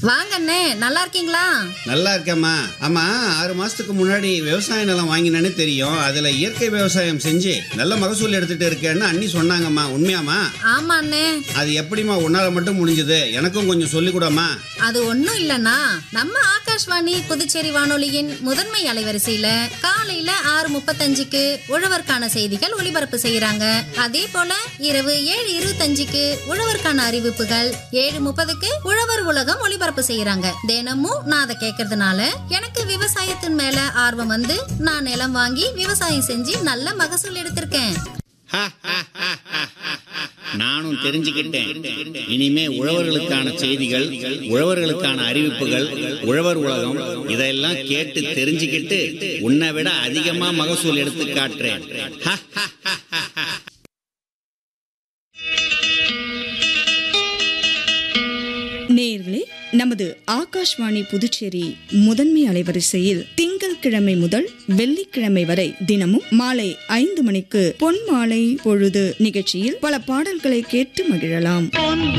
வாங்க அண்ணே நல்லா இருக்கீங்களா நல்லா இருக்கேம்மா ஆமா ஆறு மாசத்துக்கு முன்னாடி விவசாய நிலம் வாங்கினேன்னு தெரியும் அதுல இயற்கை விவசாயம் செஞ்சு நல்ல மகசூல் எடுத்துட்டு இருக்கேன்னு அண்ணி சொன்னாங்கம்மா உண்மையாம்மா ஆமா அண்ணே அது எப்படிம்மா உன்னால மட்டும் முடிஞ்சது எனக்கும் கொஞ்சம் சொல்லிக் கூடம்மா அது ஒண்ணும் இல்லனா நம்ம ஆகாஷ்வாணி புதுச்சேரி வானொலியின் முதன்மை அலைவரிசையில காலையில ஆறு முப்பத்தஞ்சுக்கு உழவர்க்கான செய்திகள் ஒளிபரப்பு செய்யறாங்க அதே போல இரவு ஏழு இருபத்தஞ்சுக்கு உழவர்க்கான அறிவிப்புகள் ஏழு முப்பதுக்கு உழவர் உலகம் ஒளிபரப்பு செய்யறாங்க தினமும் நான் அதை கேட்கறதுனால எனக்கு விவசாயத்தின் மேல ஆர்வம் வந்து நான் நிலம் வாங்கி விவசாயம் செஞ்சு நல்ல மகசூல் எடுத்திருக்கேன் நானும் தெரிஞ்சுக்கிட்டேன் இனிமே உழவர்களுக்கான செய்திகள் உழவர்களுக்கான அறிவிப்புகள் உழவர் உலகம் இதெல்லாம் கேட்டு தெரிஞ்சுக்கிட்டு உன்னை விட அதிகமா மகசூல் எடுத்து காட்டுறேன் ஹ, ஹ, ஹ, ஹ, ஹ. நேயர்களே நமது ஆகாஷ்வாணி புதுச்சேரி முதன்மை அலைவரிசையில் திங்கட்கிழமை முதல் வெள்ளிக்கிழமை வரை தினமும் மாலை ஐந்து மணிக்கு பொன் மாலை பொழுது நிகழ்ச்சியில் பல பாடல்களை கேட்டு மகிழலாம்